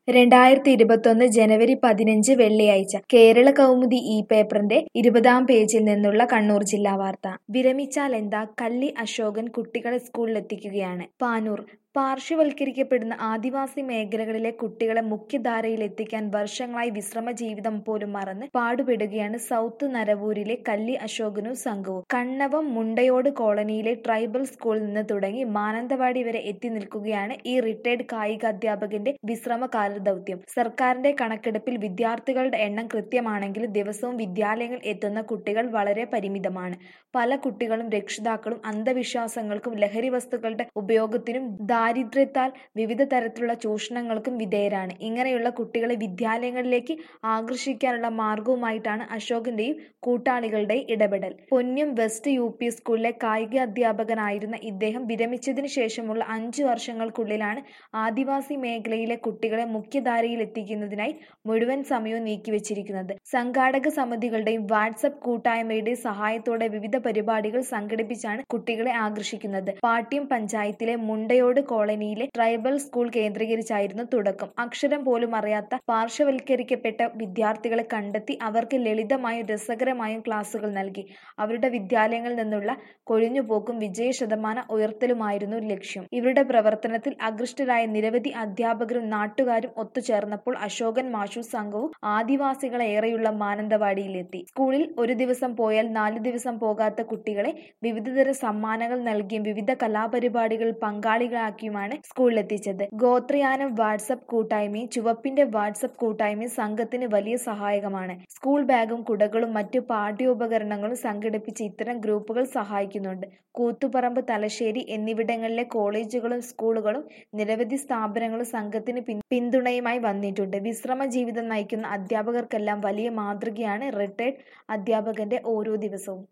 രണ്ടായിരത്തി ഇരുപത്തൊന്ന് ജനുവരി പതിനഞ്ച് വെള്ളിയാഴ്ച കേരള കൗമുദി ഈ പേപ്പറിന്റെ ഇരുപതാം പേജിൽ നിന്നുള്ള കണ്ണൂർ ജില്ലാ വാർത്ത വിരമിച്ചാലെന്താ കല്ലി അശോകൻ കുട്ടികളെ സ്കൂളിലെത്തിക്കുകയാണ് പാനൂർ പാർശ്വവൽക്കരിക്കപ്പെടുന്ന ആദിവാസി മേഖലകളിലെ കുട്ടികളെ മുഖ്യധാരയിലെത്തിക്കാൻ വർഷങ്ങളായി വിശ്രമ ജീവിതം പോലും മറന്ന് പാടുപെടുകയാണ് സൗത്ത് നരവൂരിലെ കല്ലി അശോകനും സംഘവും കണ്ണവം മുണ്ടയോട് കോളനിയിലെ ട്രൈബൽ സ്കൂളിൽ നിന്ന് തുടങ്ങി മാനന്തവാടി വരെ എത്തി നിൽക്കുകയാണ് ഈ റിട്ടയർഡ് കായിക അധ്യാപകന്റെ വിശ്രമകാല ദൗത്യം സർക്കാരിന്റെ കണക്കെടുപ്പിൽ വിദ്യാർത്ഥികളുടെ എണ്ണം കൃത്യമാണെങ്കിലും ദിവസവും വിദ്യാലയങ്ങളിൽ എത്തുന്ന കുട്ടികൾ വളരെ പരിമിതമാണ് പല കുട്ടികളും രക്ഷിതാക്കളും അന്ധവിശ്വാസങ്ങൾക്കും ലഹരി വസ്തുക്കളുടെ ഉപയോഗത്തിനും ദാരിദ്ര്യത്താൽ വിവിധ തരത്തിലുള്ള ചൂഷണങ്ങൾക്കും വിധേയരാണ് ഇങ്ങനെയുള്ള കുട്ടികളെ വിദ്യാലയങ്ങളിലേക്ക് ആകർഷിക്കാനുള്ള മാർഗവുമായിട്ടാണ് അശോകന്റെയും കൂട്ടാളികളുടെയും ഇടപെടൽ പൊന്നം വെസ്റ്റ് യു പി സ്കൂളിലെ കായിക അധ്യാപകനായിരുന്ന ഇദ്ദേഹം വിരമിച്ചതിനു ശേഷമുള്ള അഞ്ചു വർഷങ്ങൾക്കുള്ളിലാണ് ആദിവാസി മേഖലയിലെ കുട്ടികളെ മുഖ്യധാരയിൽ എത്തിക്കുന്നതിനായി മുഴുവൻ സമയവും നീക്കിവച്ചിരിക്കുന്നത് സംഘാടക സമിതികളുടെയും വാട്സപ്പ് കൂട്ടായ്മയുടെയും സഹായത്തോടെ വിവിധ പരിപാടികൾ സംഘടിപ്പിച്ചാണ് കുട്ടികളെ ആകർഷിക്കുന്നത് പാട്യം പഞ്ചായത്തിലെ മുണ്ടയോട് കോളനിയിലെ ട്രൈബൽ സ്കൂൾ കേന്ദ്രീകരിച്ചായിരുന്നു തുടക്കം അക്ഷരം പോലും അറിയാത്ത പാർശ്വവൽക്കരിക്കപ്പെട്ട വിദ്യാർത്ഥികളെ കണ്ടെത്തി അവർക്ക് ലളിതമായും രസകരമായും ക്ലാസുകൾ നൽകി അവരുടെ വിദ്യാലയങ്ങളിൽ നിന്നുള്ള കൊഴിഞ്ഞുപോക്കും വിജയ ശതമാനം ഉയർത്തലുമായിരുന്നു ലക്ഷ്യം ഇവരുടെ പ്രവർത്തനത്തിൽ അകൃഷ്ടരായ നിരവധി അധ്യാപകരും നാട്ടുകാരും ഒത്തുചേർന്നപ്പോൾ അശോകൻ മാഷു സംഘവും ആദിവാസികളെ ഏറെയുള്ള മാനന്തവാടിയിലെത്തി സ്കൂളിൽ ഒരു ദിവസം പോയാൽ നാല് ദിവസം പോകാത്ത കുട്ടികളെ വിവിധതര സമ്മാനങ്ങൾ നൽകിയും വിവിധ കലാപരിപാടികളിൽ പങ്കാളികളാക്കിയുമാണ് സ്കൂളിലെത്തിച്ചത് ഗോത്രയാനം വാട്സപ്പ് കൂട്ടായ്മയും ചുവപ്പിന്റെ വാട്സപ്പ് കൂട്ടായ്മയും സംഘത്തിന് വലിയ സഹായകമാണ് സ്കൂൾ ബാഗും കുടകളും മറ്റു പാഠ്യോപകരണങ്ങളും സംഘടിപ്പിച്ച് ഇത്തരം ഗ്രൂപ്പുകൾ സഹായിക്കുന്നുണ്ട് കൂത്തുപറമ്പ് തലശ്ശേരി എന്നിവിടങ്ങളിലെ കോളേജുകളും സ്കൂളുകളും നിരവധി സ്ഥാപനങ്ങളും സംഘത്തിന് പിന്തുണയുമായി വന്നിട്ടുണ്ട് വിശ്രമ ജീവിതം നയിക്കുന്ന അധ്യാപകർക്കെല്ലാം വലിയ മാതൃകയാണ് റിട്ടയർഡ് അധ്യാപകന്റെ ഓരോ ദിവസവും